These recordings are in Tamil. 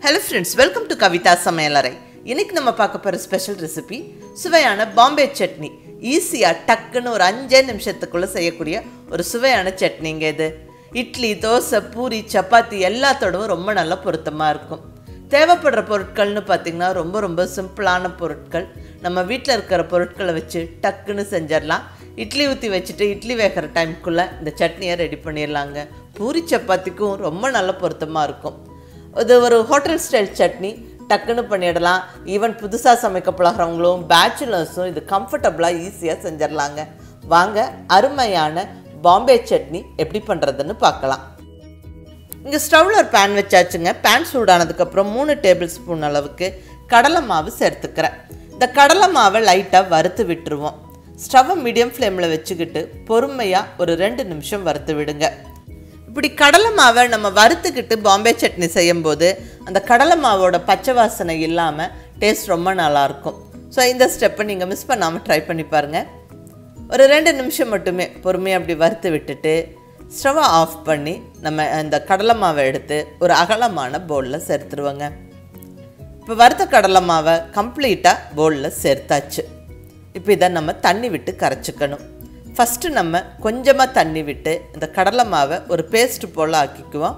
hello friends welcome to Kavitha சமையலறை இன்னைக்கு நம்ம பார்க்க போகிற ஸ்பெஷல் ரெசிபி சுவையான பாம்பே சட்னி ஈஸியாக டக்குன்னு ஒரு அஞ்சே நிமிஷத்துக்குள்ளே செய்யக்கூடிய ஒரு சுவையான சட்னிங்க இது இட்லி தோசை பூரி சப்பாத்தி எல்லாத்தோடவும் ரொம்ப நல்ல பொருத்தமாக இருக்கும் தேவைப்படுற பொருட்கள்னு பார்த்திங்கன்னா ரொம்ப ரொம்ப சிம்பிளான பொருட்கள் நம்ம வீட்டில் இருக்கிற பொருட்களை வச்சு டக்குன்னு செஞ்சிடலாம் இட்லி ஊற்றி வச்சுட்டு இட்லி வேகிற டைம்குள்ளே இந்த சட்னியை ரெடி பண்ணிடலாங்க பூரி சப்பாத்திக்கும் ரொம்ப நல்ல பொருத்தமாக இருக்கும் இது ஒரு ஹோட்டல் ஸ்டைல் சட்னி டக்குன்னு பண்ணிடலாம் ஈவன் புதுசாக சமைக்க பழகிறவங்களும் பேச்சுலர்ஸும் இது கம்ஃபர்டபுளாக ஈஸியாக செஞ்சிடலாங்க வாங்க அருமையான பாம்பே சட்னி எப்படி பண்ணுறதுன்னு பார்க்கலாம் இங்கே ஸ்டவ்வில் ஒரு பேன் வச்சாச்சுங்க பேன் சூடானதுக்கப்புறம் மூணு டேபிள் ஸ்பூன் அளவுக்கு கடலை மாவு சேர்த்துக்கிறேன் இந்த கடலை மாவை லைட்டாக வறுத்து விட்டுருவோம் ஸ்டவ்வை மீடியம் ஃப்ளேமில் வச்சுக்கிட்டு பொறுமையாக ஒரு ரெண்டு நிமிஷம் வறுத்து விடுங்க இப்படி கடலை மாவை நம்ம வறுத்துக்கிட்டு பாம்பே சட்னி செய்யும்போது அந்த கடலை மாவோட பச்சை வாசனை இல்லாமல் டேஸ்ட் ரொம்ப நல்லாயிருக்கும் ஸோ இந்த ஸ்டெப்பை நீங்கள் மிஸ் பண்ணாமல் ட்ரை பண்ணி பாருங்கள் ஒரு ரெண்டு நிமிஷம் மட்டுமே பொறுமையாக அப்படி வறுத்து விட்டுட்டு ஸ்டவ்வை ஆஃப் பண்ணி நம்ம அந்த கடலை மாவை எடுத்து ஒரு அகலமான பவுலில் சேர்த்துருவோங்க இப்போ வறுத்த கடலை மாவை கம்ப்ளீட்டாக பவுலில் சேர்த்தாச்சு இப்போ இதை நம்ம தண்ணி விட்டு கரைச்சிக்கணும் ஃபஸ்ட்டு நம்ம கொஞ்சமாக தண்ணி விட்டு இந்த கடலை மாவை ஒரு பேஸ்ட் போல் ஆக்கிக்குவோம்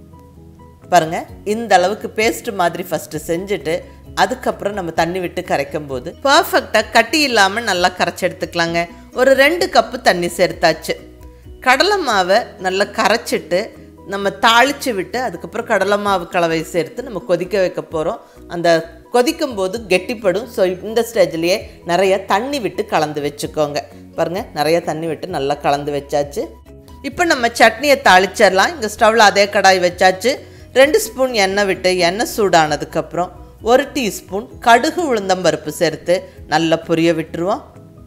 பாருங்கள் இந்த அளவுக்கு பேஸ்ட் மாதிரி ஃபஸ்ட்டு செஞ்சுட்டு அதுக்கப்புறம் நம்ம தண்ணி விட்டு கரைக்கும் போது பர்ஃபெக்டாக கட்டி இல்லாமல் நல்லா கரைச்சி எடுத்துக்கலாங்க ஒரு ரெண்டு கப்பு தண்ணி சேர்த்தாச்சு கடலை மாவை நல்லா கரைச்சிட்டு நம்ம தாளித்து விட்டு அதுக்கப்புறம் கடலை மாவு கலவை சேர்த்து நம்ம கொதிக்க வைக்க போகிறோம் அந்த கொதிக்கும் போது கெட்டிப்படும் ஸோ இந்த ஸ்டேஜ்லேயே நிறைய தண்ணி விட்டு கலந்து வச்சுக்கோங்க பாருங்கள் நிறைய தண்ணி விட்டு நல்லா கலந்து வச்சாச்சு இப்போ நம்ம சட்னியை தாளிச்சிடலாம் இங்கே ஸ்டவ்வில் அதே கடாய் வச்சாச்சு ரெண்டு ஸ்பூன் எண்ணெய் விட்டு எண்ணெய் சூடானதுக்கப்புறம் ஒரு டீஸ்பூன் கடுகு உளுந்தம்பருப்பு சேர்த்து நல்லா பொரிய விட்டுருவோம்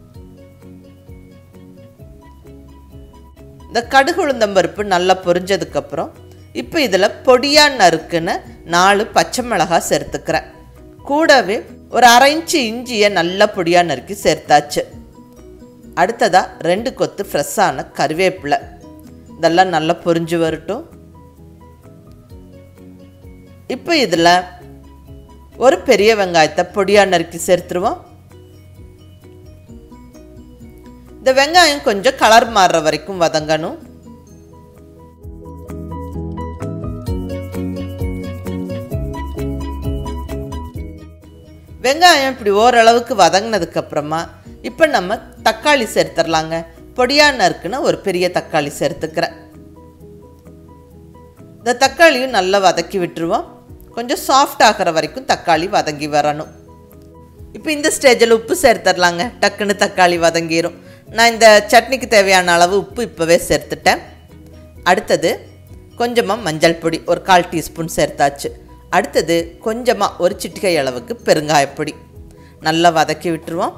இந்த கடுகு உளுந்தம்பருப்பு நல்லா பொரிஞ்சதுக்கப்புறம் இப்போ இதில் பொடியாக நறுக்குன்னு நாலு பச்சை மிளகாய் சேர்த்துக்கிறேன் கூடவே ஒரு அரை இன்ச்சு இஞ்சியை நல்லா பொடியாக நறுக்கி சேர்த்தாச்சு அடுத்ததாக ரெண்டு கொத்து ஃப்ரெஷ்ஷான கருவேப்பிலை இதெல்லாம் நல்லா பொரிஞ்சு வரட்டும் இப்போ இதில் ஒரு பெரிய வெங்காயத்தை பொடியாக நறுக்கி சேர்த்துருவோம் இந்த வெங்காயம் கொஞ்சம் கலர் மாறுற வரைக்கும் வதங்கணும் வெங்காயம் இப்படி ஓரளவுக்கு வதங்கினதுக்கு அப்புறமா இப்போ நம்ம தக்காளி சேர்த்துடலாங்க பொடியாக நறுக்குன்னு ஒரு பெரிய தக்காளி சேர்த்துக்கிறேன் இந்த தக்காளியும் நல்லா வதக்கி விட்டுருவோம் கொஞ்சம் சாஃப்ட் ஆகிற வரைக்கும் தக்காளி வதங்கி வரணும் இப்போ இந்த ஸ்டேஜில் உப்பு சேர்த்துடலாங்க டக்குன்னு தக்காளி வதங்கிடும் நான் இந்த சட்னிக்கு தேவையான அளவு உப்பு இப்போவே சேர்த்துட்டேன் அடுத்தது கொஞ்சமாக மஞ்சள் பொடி ஒரு கால் டீஸ்பூன் சேர்த்தாச்சு அடுத்தது கொஞ்சமாக ஒரு சிட்டிகை அளவுக்கு பெருங்காயப்பொடி நல்லா வதக்கி விட்டுருவோம்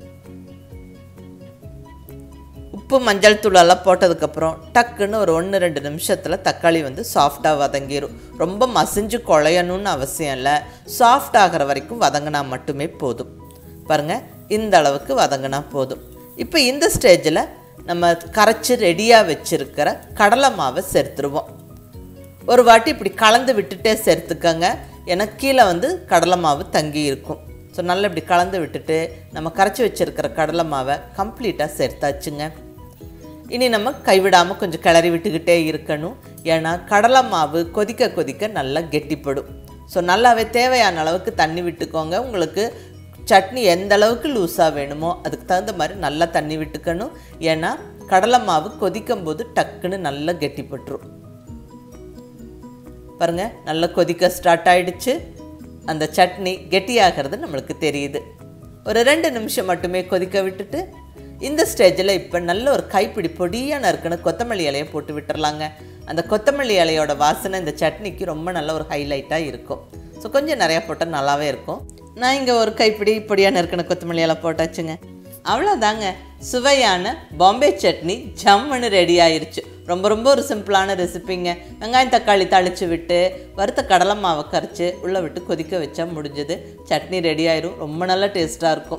உப்பு மஞ்சள் தூளெல்லாம் போட்டதுக்கப்புறம் டக்குன்னு ஒரு ஒன்று ரெண்டு நிமிஷத்தில் தக்காளி வந்து சாஃப்டாக வதங்கிடும் ரொம்ப மசிஞ்சு குழையணும்னு அவசியம் இல்லை சாஃப்ட் ஆகிற வரைக்கும் வதங்கினா மட்டுமே போதும் பாருங்கள் இந்த அளவுக்கு வதங்கினா போதும் இப்போ இந்த ஸ்டேஜில் நம்ம கரைச்சி ரெடியாக வச்சுருக்கிற கடலை மாவை சேர்த்துருவோம் ஒரு வாட்டி இப்படி கலந்து விட்டுட்டே சேர்த்துக்கங்க ஏன்னா கீழே வந்து கடலை மாவு தங்கி இருக்கும் ஸோ நல்லா இப்படி கலந்து விட்டுட்டு நம்ம கரைச்சி வச்சுருக்கிற கடலை மாவை கம்ப்ளீட்டாக சேர்த்தாச்சுங்க இனி நம்ம கைவிடாமல் கொஞ்சம் கிளறி விட்டுக்கிட்டே இருக்கணும் ஏன்னா கடலை மாவு கொதிக்க கொதிக்க நல்லா கெட்டிப்படும் ஸோ நல்லாவே தேவையான அளவுக்கு தண்ணி விட்டுக்கோங்க உங்களுக்கு சட்னி எந்த அளவுக்கு லூஸாக வேணுமோ அதுக்கு தகுந்த மாதிரி நல்லா தண்ணி விட்டுக்கணும் ஏன்னா கடலை மாவு கொதிக்கும் போது டக்குன்னு நல்லா கெட்டிப்பட்டுரும் பாருங்கள் நல்லா கொதிக்க ஸ்டார்ட் ஆயிடுச்சு அந்த சட்னி கெட்டியாகிறது நம்மளுக்கு தெரியுது ஒரு ரெண்டு நிமிஷம் மட்டுமே கொதிக்க விட்டுட்டு இந்த ஸ்டேஜில் இப்போ நல்ல ஒரு கைப்பிடி பொடியாக நறுக்குன்னு கொத்தமல்லி இலையை போட்டு விட்டுறலாங்க அந்த கொத்தமல்லி இலையோட வாசனை இந்த சட்னிக்கு ரொம்ப நல்ல ஒரு ஹைலைட்டாக இருக்கும் ஸோ கொஞ்சம் நிறையா போட்டால் நல்லாவே இருக்கும் நான் இங்கே ஒரு கைப்பிடி பொடியாக நறுக்கின கொத்தமல்லி இலை போட்டாச்சுங்க அவ்வளோதாங்க சுவையான பாம்பே சட்னி ஜம்முன்னு ரெடி ஆயிருச்சு ரொம்ப ரொம்ப ஒரு சிம்பிளான ரெசிபிங்க வெங்காயம் தக்காளி தாளித்து விட்டு வறுத்த கடலை மாவை கரைச்சி உள்ளே விட்டு கொதிக்க வச்சா முடிஞ்சது சட்னி ரெடி ஆயிரும் ரொம்ப நல்ல டேஸ்ட்டாக இருக்கும்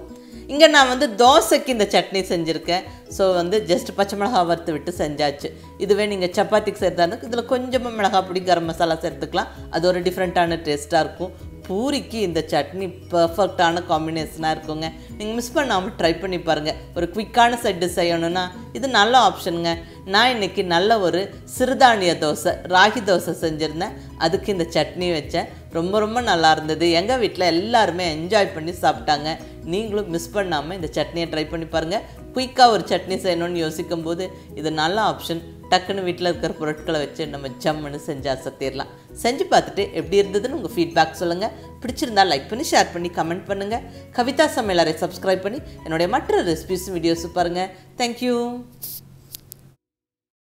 இங்கே நான் வந்து தோசைக்கு இந்த சட்னி செஞ்சுருக்கேன் ஸோ வந்து ஜஸ்ட் பச்சை மிளகா வறுத்து விட்டு செஞ்சாச்சு இதுவே நீங்கள் சப்பாத்திக்கு சேர்த்தாங்க இதில் கொஞ்சமாக மிளகா பொடி கரம் மசாலா சேர்த்துக்கலாம் அது ஒரு டிஃப்ரெண்ட்டான டேஸ்ட்டாக இருக்கும் பூரிக்கு இந்த சட்னி பர்ஃபெக்டான காம்பினேஷனாக இருக்குங்க நீங்கள் மிஸ் பண்ணாமல் ட்ரை பண்ணி பாருங்கள் ஒரு குயிக்கான சைடு செய்யணும்னா இது நல்ல ஆப்ஷனுங்க நான் இன்னைக்கு நல்ல ஒரு சிறுதானிய தோசை ராகி தோசை செஞ்சுருந்தேன் அதுக்கு இந்த சட்னி வச்சேன் ரொம்ப ரொம்ப நல்லா இருந்தது எங்கள் வீட்டில் எல்லாருமே என்ஜாய் பண்ணி சாப்பிட்டாங்க நீங்களும் மிஸ் பண்ணாமல் இந்த சட்னியை ட்ரை பண்ணி பாருங்கள் குயிக்காக ஒரு சட்னி செய்யணும்னு யோசிக்கும் போது இது நல்ல ஆப்ஷன் டக்குன்னு வீட்டில் இருக்கிற பொருட்களை வச்சு நம்ம ஜம்முன்னு செஞ்சு அசத்திடலாம் செஞ்சு பார்த்துட்டு எப்படி இருந்ததுன்னு உங்கள் ஃபீட்பேக் சொல்லுங்கள் பிடிச்சிருந்தா லைக் பண்ணி ஷேர் பண்ணி கமெண்ட் பண்ணுங்கள் கவிதா சமையலரை சப்ஸ்கிரைப் பண்ணி என்னுடைய மற்ற ரெசிபிஸ் வீடியோஸ் பாருங்கள் தேங்க்யூ